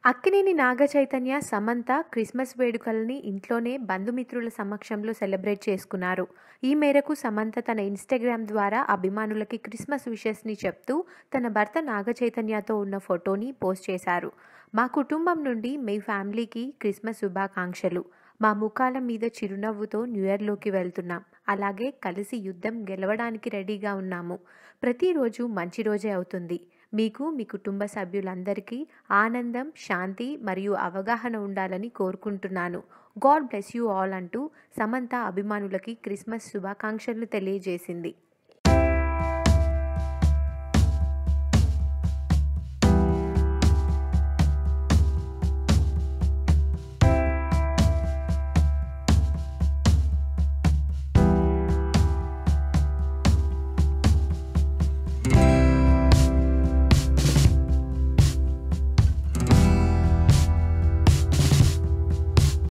Akkineni Naga Chaitanya Samantha Christmas వేడుకల్ని ఇంట్లోనే బంధుమిత్రుల సమక్షంలో సెలబ్రేట్ చేసుకున్నారు ఈ మేరకు సమంత తన ఇన్స్టాగ్రామ్ ద్వారా అభిమానులకి క్రిస్మస్ విషెస్ని చెప్తూ తన భర్త నాగ చైతన్యతో ఉన్న ఫోటోని పోస్ట్ చేశారు మా కుటుంబం నుండి మీ ఫ్యామిలీకి క్రిస్మస్ శుభాకాంక్షలు మా ముఖాల మీద చిరునవ్వుతో న్యూ ఇయర్లోకి వెళ్తున్నాం అలాగే కలిసి యుద్ధం గెలవడానికి రెడీగా ఉన్నాము ప్రతిరోజు మంచి రోజే అవుతుంది మీకు మీ కుటుంబ సభ్యులందరికీ ఆనందం శాంతి మరియు అవగాహన ఉండాలని కోరుకుంటున్నాను గాడ్ బ్లెస్ యూ ఆల్ అంటూ సమంత అభిమానులకి క్రిస్మస్ శుభాకాంక్షలు తెలియజేసింది